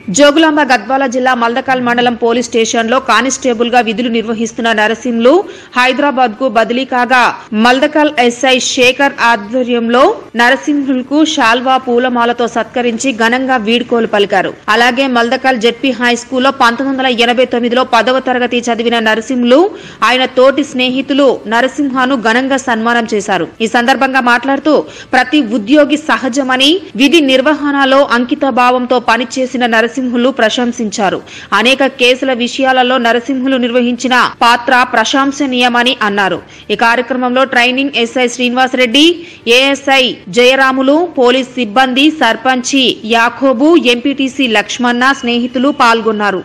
జోగులాంబ గద్వాల జిల్లా మల్దకల్ మండలం పోలీస్ స్టేషన్లో కానిస్టేబుల్ గా విధులు నిర్వహిస్తున్న నరసింహులు హైదరాబాద్ కు బదిలీ కాగా మల్దకల్ ఎస్ఐ శేఖర్ ఆధ్వర్యంలో నరసింహులకు శాల్వా పూలమాలతో సత్కరించి ఘనంగా వీడ్కోలు పలికారు అలాగే మల్దకల్ జెడ్పీ హై స్కూల్లో పంతొమ్మిది వందల ఎనభై తొమ్మిదిలో పదవ తరగతి చదివిన నరసింహులు ఆయన తోటి స్నేహితులు నరసింహను ఘనంగా సన్మానం చేశారు ఈ సందర్భంగా మాట్లాడుతూ ప్రతి ఉద్యోగి సహజమని విధి నిర్వహణలో అంకిత భావంతో పనిచేసిన నరసింహులు ప్రశంసించారు అనేక కేసుల విషయాలలో నరసింహులు నిర్వహించిన పాత్ర ప్రశంసనీయమని అన్నారు ఈ కార్యక్రమంలో training SI Srinivasareddy ASI Jayaramulu police సిబ్బంది సర్పంచి యాకోబు ఎంపీటీసీ లక్ష్మణ స్నేహితులు పాల్గొన్నారు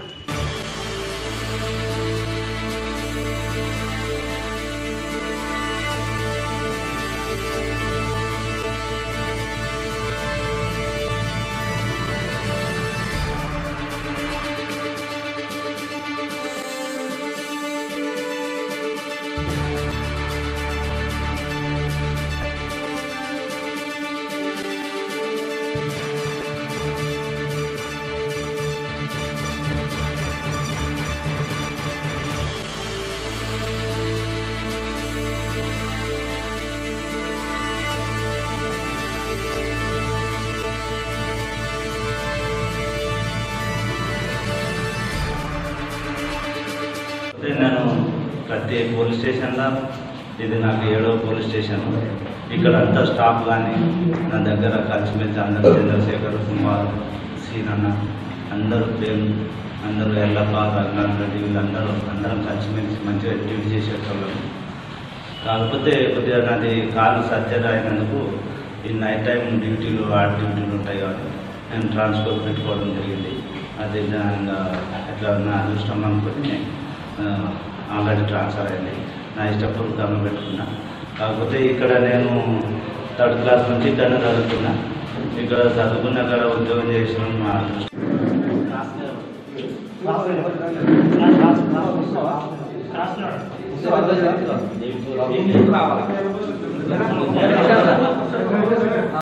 అయితే నేను ప్రతి పోలీస్ స్టేషన్లో ఇది నాకు ఏడవ పోలీస్ స్టేషన్ ఇక్కడ అంతా స్టాఫ్ కానీ నా దగ్గర కలిసిమెలిసి అందరూ చంద్రశేఖర్ కుమార్ సీనన్న అందరూ ప్రేమ్ అందరూ ఎల్లప్ప రంగారెడ్డి రెడ్డి వీళ్ళందరూ అందరం కలిసిమెలిసి మంచిగా డ్యూటీ చేసేటోళ్ళం కాకపోతే కొద్దిగా నాది కాలు సర్జరీ అయినందుకు ఈ నైట్ టైం డ్యూటీలు ఆర్ట్ డ్యూటీలు ఉంటాయి కాబట్టి నేను ట్రాన్స్ఫర్ పెట్టుకోవడం జరిగింది అది నా- ఎట్లా నా అదృష్టం అనుకుని ఆల్రెడీ ట్రాన్స్ఫర్ అయింది నా ఇష్టపూర్వకంగా పెట్టుకున్నా కాకపోతే ఇక్కడ నేను థర్డ్ క్లాస్ నుంచి ఇక్కడ చదువుకున్నా ఇక్కడ చదువుకున్న ఇక్కడ ఉద్యోగం చేసిన మా అదృష్టం రావాలి